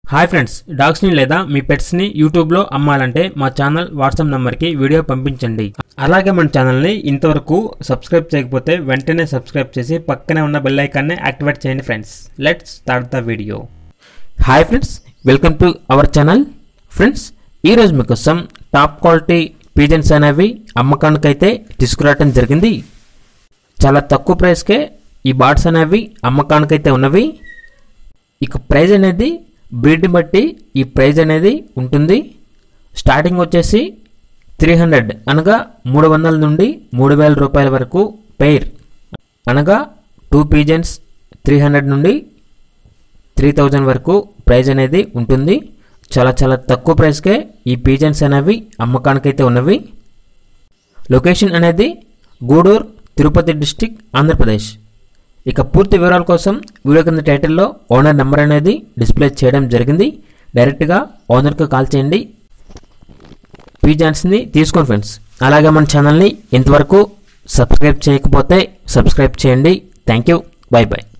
hi friends డాగ్స్ని లేదా మీ పెట్స్ని యూట్యూబ్లో అమ్మాలంటే మా ఛానల్ వాట్సాప్ నెంబర్కి వీడియో పంపించండి అలాగే మన ఛానల్ని ఇంతవరకు సబ్స్క్రైబ్ చేయకపోతే వెంటనే సబ్స్క్రైబ్ చేసి పక్కనే ఉన్న బెల్ ఐకాన్ని యాక్టివేట్ చేయండి friends let's start the video hi friends welcome to our channel friends ఈరోజు మీకోసం టాప్ క్వాలిటీ పీజన్స్ అనేవి అమ్మకానికైతే తీసుకురావడం జరిగింది చాలా తక్కువ ప్రైస్కే ఈ బాట్స్ అనేవి అమ్మకానికైతే ఉన్నవి ఇక ప్రైజ్ అనేది బ్రీడ్ని బట్టి ఈ ప్రైజ్ అనేది ఉంటుంది స్టార్టింగ్ వచ్చేసి త్రీ హండ్రెడ్ అనగా మూడు వందల నుండి మూడు వేల రూపాయల వరకు పెయిర్ అనగా టూ పీజన్స్ త్రీ హండ్రెడ్ నుండి త్రీ థౌజండ్ వరకు ప్రైజ్ అనేది ఉంటుంది చాలా చాలా తక్కువ ప్రైస్కే ఈ పీజన్స్ అనేవి అమ్మకానికైతే ఉన్నవి లొకేషన్ అనేది గూడూరు తిరుపతి డిస్టిక్ ఆంధ్రప్రదేశ్ ఇక పూర్తి వివరాల కోసం వీడియో కింద టైటిల్లో ఓనర్ నెంబర్ అనేది డిస్ప్లే చేయడం జరిగింది డైరెక్ట్గా ఓనర్కి కాల్ చేయండి పీజాన్స్ని తీసుకోండి ఫ్రెండ్స్ అలాగే మన ఛానల్ని ఇంతవరకు సబ్స్క్రైబ్ చేయకపోతే సబ్స్క్రైబ్ చేయండి థ్యాంక్ యూ బై బై